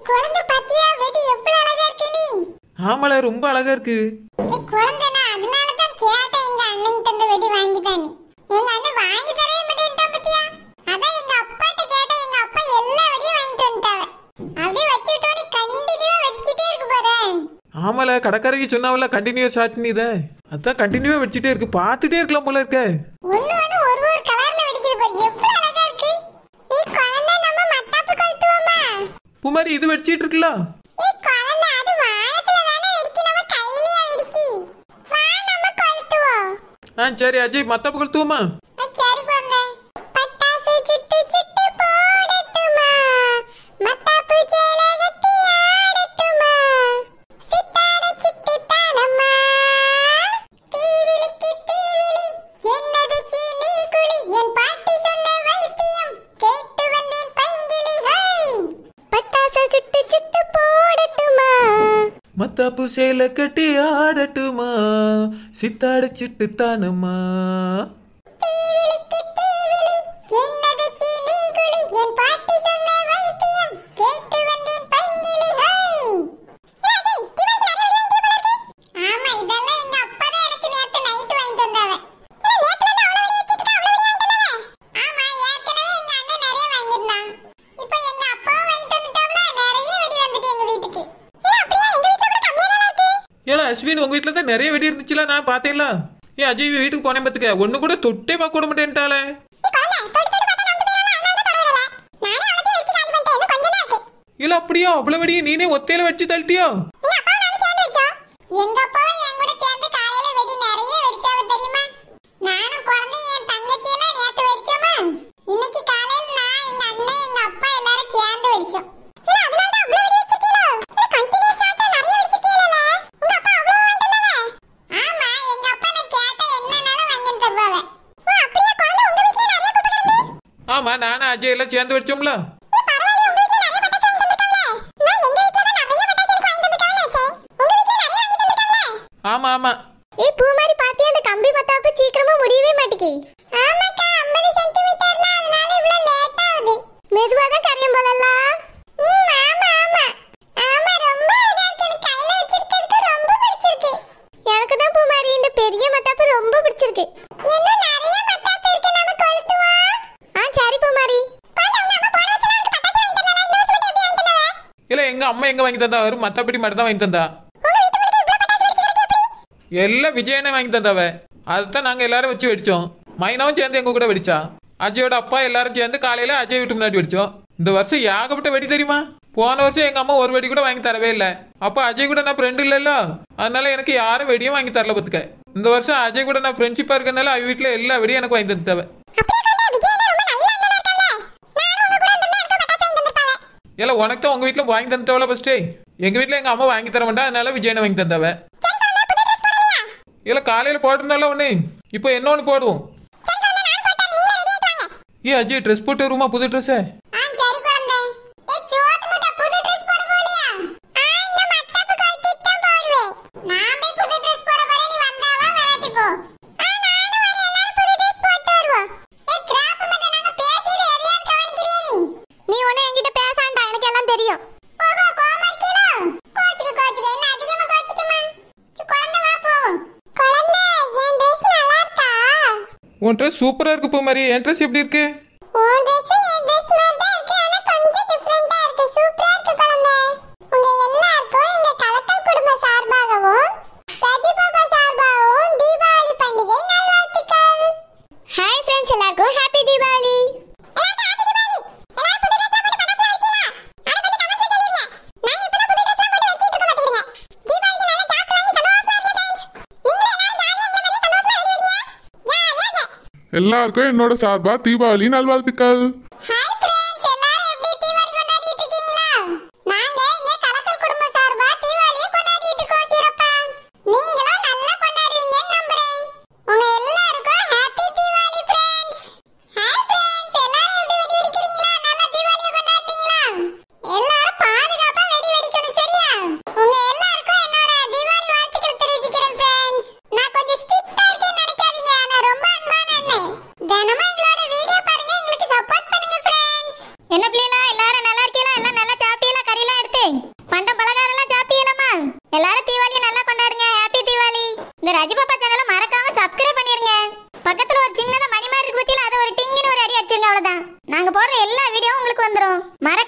குழந்தை பாத்தியா வெடி எவ்வளவு அழகா இருக்கு நீ ஆமால ரொம்ப அழகா இருக்கு ஏய், குழந்தைனா அதனால தான் கேட்டேன் எங்க அண்ணன் தந்த வெடி வாங்கி தானே எங்க அண்ணன் வாங்கி தரவே மாட்டேன்ட்டான் பாத்தியா அதான் எங்க அப்பாட்ட கேட்டேன் எங்க அப்பா எல்லா வெடியும் வாங்கிட்டு வந்துட்டாங்க அப்படியே வச்சுட்டோம் கண்டினியூவா வெடிச்சிட்டே இருக்கு பாரு ஆமால கடைக்காரங்க சொன்னாவல கண்டினியூ சாட்னி இதை அதான் கண்டினியூவா வச்சுட்டே இருக்கு பார்த்துட்டே இருக்கலாம் போல இருக்க ஒண்ணு ஒண்ணு ஒரு ஒரு கலர்ல வெடிக்குது பாரு எவ்வளவு அழகா இருக்கு ஏய் குழந்தை நம்ம மத்தாப்பு கொளுத்துவோமா பூமாரி இது வச்சிட்டு இருக்குல்ல ஏய் குழந்தை அது வானத்துல தானே வெடிக்கி நம்ம கையிலயா வெடிக்கி வா நம்ம கொளுத்துவோம் ஆ சரி அஜய் மத்த கொளுத்துவோமா ஆ, சரி குழந்தை பட்டாசு சுட்டு சுட்டு போடட்டுமா மத்தாப்பு சேல கட்டி ஆடட்டுமா சித்தாட சிட்டு தானம்மா தீவிலிக்கு தீவிலி என்னது சீனி குழி என் பாட்டி சொன்ன வைத்தியம் கேட்டு வந்தேன் பைங்கிளி ஹை பட்டாசு சுட்டு சுட்டு போடட்டுமா மத்தாப்பு சேலை கட்டி ஆடட்டுமா சித்தாடிச்சிட்டு தானம்மா தீவிலிக்கு தீவிலி என்னது சீனி குழி என் பாட்டி சொன்ன வைத்தியம் கேட்டு வந்தேன் பைங்கிளி ஹை ஆமா இதெல்லாம் எங்க அப்பா தான் எனக்கு நேத்து நைட் வாங்கிட்டு வந்தாவ ஆமா ஏற்கனவே எங்க அண்ணன் நிறைய வாங்கியிருந்தான் இப்போ எங்க அப்பாவும் வாங்கிட்டு வந்துட்டாவல நிறைய வெடி வந்துட்டு எங்க வீட்டுக்கு அப்படியே எங்க வீட்டுல கூட கம்மியா தான் இருக்கு ஏன்னா அஸ்வின் உங்க வீட்டுல தான் நிறைய வெடி இருந்துச்சுல நான் பார்த்தேன்ல ஏன் அஜய் வீட்டுக்கு போனேன் பார்த்துக்க ஒண்ணு கூட தொட்டே பார்க்க விட மாட்டேன்ட்டாளே இல்ல அப்படியா அவ்வளவு வெடியை நீனே ஒத்தையில வச்சு தள்ளிட்டியோ எங்க அப்பாவும் என் கூட சேர்ந்து காலையில வெடி நிறைய வெடிச்சாவ தெரியுமா நானும் குழந்தை என் தங்கச்சி எல்லாம் நேத்து வெடிச்சோமா இன்னைக்கு காலையில நான் எங்க அண்ணன் எங்க அப்பா எல்லாரும் சேர்ந்து வெடிச்சோம் இல்ல அதனால தான் அவ்வளவு வெடி வச்சிருக்கீங்களோ இல்ல கண்டினியூஸ் ஆட்டா நிறைய வெடிச்சிருக்கீங்களா உங்க அப்பா அவ்வளவு வாங்கிட்டு வந்தாங்க ஆமா எங்க அப்பா நான் கேட்டா என்னனாலும் வாங்கி தருவாங்க ஓ அப்படியே குழந்தை உங்க வீட்லயே நிறைய குப்பை கிடந்து ஆமா நானும் அஜய் எல்லாம் சேர்ந்து வச்சோம்ல ஏய், பரவாயில்லையே, உங்க வீட்ல நிறைய பட்டாசு வாங்கிட்டு வந்திருக்காங்களே. நான் எங்க வீட்ல தான் நிறைய பட்டாசு எனக்கு வாங்கிட்டு வந்திருக்காங்கன்னு நினைச்சேன். உங்க வீட்ல நிறைய வாங்கிட்டு வந்திருக்காங்களே. ஆமா ஆமா ஏய் பூமாரி பாத்தியா அந்த கம்பி மத்தாப்பு சீக்கிரமா முடியவே மாட்டேங்கி ஆமாக்கா 50 சென்டிமீட்டர்ல அதனால இவ்ளோ லேட் ஆகுது மெதுவா தான் கரையும் போலல்ல ம் ஆமா ஆமா ஆமா ரொம்ப அழகா இருக்கு எனக்கு கையில வச்சிருக்கிறதுக்கு ரொம்ப பிடிச்சிருக்கு எனக்கு தான் பூமாரி இந்த பெரிய மத்தாப்பு ரொம்ப பிடிச்சிருக்கு இன்னும் நிறைய மத்தாப்பு இருக்கு நம்ம கொளுத்துவோம் ஆ சரி பூமாரி பாத்து உங்க அம்மா போன வருஷம் எனக்கு பட்டாசு வாங்கி தரல இந்த வருஷம் மட்டும் எப்படி வாங்கி தந்தாவ இல்ல எங்க அம்மா எங்க வாங்கி தந்தா வரும் மத்தபடி மட்டும் தான் வாங்கி தந்தா உங்க வீட்டு முன்னாடி இவ்ளோ பட்டாசு வெடிச்சிருக்கு எப்படி எல்லாம் விஜயனே வாங்கி தந்தாவ அதுதான் நாங்க எல்லாரும் வச்சு வெடிச்சோம் மைனாவும் சேர்ந்து எங்க கூட வெடிச்சா அஜயோட அப்பா எல்லாரும் சேர்ந்து காலையில அஜய் வீட்டு முன்னாடி வெடிச்சோம் இந்த வருஷம் ஏகப்பட்ட வெடி தெரியுமா போன வருஷம் எங்க அம்மா ஒரு வெடி கூட வாங்கி தரவே இல்ல அப்ப அஜய் கூட நான் ஃப்ரெண்டு இல்லல்ல அதனால எனக்கு யாரும் வெடியும் வாங்கி தரல பத்துக்க இந்த வருஷம் அஜய் கூட நான் ஃப்ரெண்ட்ஷிப்பா இருக்கனால அவ வீட்டுல எல்லா வெடியும் எனக்கு வாங்கி தந்துட்டாவ அப்படியே கண்டா விஜய் ரொம்ப நல்ல அண்ணனா இருக்காங்க நானும் உங்க கூட இருந்திருந்தா எனக்கு பட்டாசு வாங்கி தந்திருப்பாங்க இல்ல உனக்கு தான் உங்க வீட்டுல வாங்கி தந்துட்டாவல ஃபர்ஸ்டே எங்க வீட்டுல எங்க அம்மா வாங்கி தர மாட்டா அதனால விஜயனை வாங்கி தந்தாவ சரி குழந்தை புது ட்ரெஸ் போடலையா இல்ல காலையில போட்டிருந்தால ஒண்ணு இப்போ என்ன ஒண்ணு போடுவோம் சரி குழந்தை நான் போட்டேன் நீங்க ரெடி ஆயிட்டு வாங்க ஏ அஜய் ட்ரெஸ் போட்டு வருமா புது ட்ரெஸ் ஆ சரி குழந்தை ஏ சோத்து முட்டை புது ட்ரெஸ் போட போலியா ஆ இந்த மத்தாப்பு கழட்டிட்டு தான் போடுவேன் நான் போய் புது ட்ரெஸ் போட போறேன் நீ வந்தாவா வராட்டி போ ஆ நானும் வரேன் எல்லாரும் புது ட்ரெஸ் போட்டு வருவோம் ஏ கிராப் மட்டும் நாங்க பேசியது எதையாவது கவனிக்கிறியா நீ நீ ஒண்ணு என்கிட்ட பேசாண்டா எனக்கு எல்லாம் தெரியும் ஓஹோ கோமா இருக்கீங்களோ கோச்சுக்கு கோச்சுக்கு என்ன அதிகமா கோச்சுக்குமா குழந்தை வா போவோம் குழந்தை என் ட்ரெஸ் நல்லா இருக்கா உன் ட்ரெஸ் சூப்பரா இருக்கு பூ மாதிரி என் ட்ரெஸ் எப்படி இருக்கு உன் dress என் dress மாதிரி தான் இருக்கு. ஆனா கொஞ்சம் different ஆ இருக்கு. சூப்பரா இருக்கு குழந்தை. உங்க எல்லாருக்கும் எங்க கலக்கல் குடும்ப சார்பாகவும், ரஜி பாபா சார்பாகவும் தீபாவளி பண்டிகை நல்வாழ்த்துக்கள். Hi friends, எல்லாருக்கும் happy தீபாவளி. எல்லாருக்கும் happy தீபாவளி. எல்லாரும் புது dress எல்லாம் போட்டு பட்டாசுலாம் வெடிச்சீங்களா? அதை கொஞ்சம் comment ல சொல்லிருங்க. நாங்க இப்பதான் புது dress எல்லாம் போட்டு வெடிச்சிட்டு இருக்கோம் பாத்துக்கிடுங்க. தீபாவளிக்கு நல்லா சாப்பிட்டு வாங்கி சந்தோஷமா இருங்க friends. நீங்களும் எல்லாரும் ஜாலியா எங்க மாதிரி சந்தோஷமா வெடி வெடிங்க. ஜாலியா இருங்க. எல்லாருக்கும் என்னோட சார்பா தீபாவளி நல்வாழ்த்துக்கள் ஹாய் ஃப்ரெண்ட்ஸ் எல்லாரும் எப்படி தீபாவளி கொண்டாடிட்டு இருக்கீங்களா நாங்க இங்க கலக்கல் குடும்ப சார்பா தீபாவளி கொண்டாடிட்டு இருக்கோம் சிறப்பா நீங்களும் நல்லா கொண்டாடுவீங்கன்னு நம்புறேன் உங்க எல்லாருக்கும் happy Deepavali friends hi friends எல்லாரும் எப்படி வெடி வெடிக்கிறீங்களா நல்லா தீபாவளியை கொண்டாடுறீங்களா எல்லாரும் பாதுகாப்பா வெடி வெடிக்கணும் சரியா உங்க எல்லாருக்கும் என்னோட தீபாவளி வாழ்த்துக்கள் தெரிவிச்சுக்கிறேன் ஃப்ரெண்ட்ஸ் நான் கொஞ்சம் ஸ்ட்ரிக்ட்டா இருக்கேன்னு நினைக்காதீங்க ஆனா ரொம்ப அன்பான அண்ணன் தினமும் எங்களோட வீடியோ பாருங்க எங்களுக்கு சப்போர்ட் பண்ணுங்க இந்த ரஜிபாப்பா சேனலை மறக்காம சப்ஸ்கிரைப் பண்ணிருங்க பக்கத்துல ஒரு சின்னதா மணி மாதிரி இருக்கு பத்தியில அதை ஒரு டிங்குன்னு ஒரு அடி அடிச்சிருங்க அவ்வளவுதான் நாங்க போடுற எல்லா வீடியோவும் உங்களுக்கு வந்துரும் மறக்காம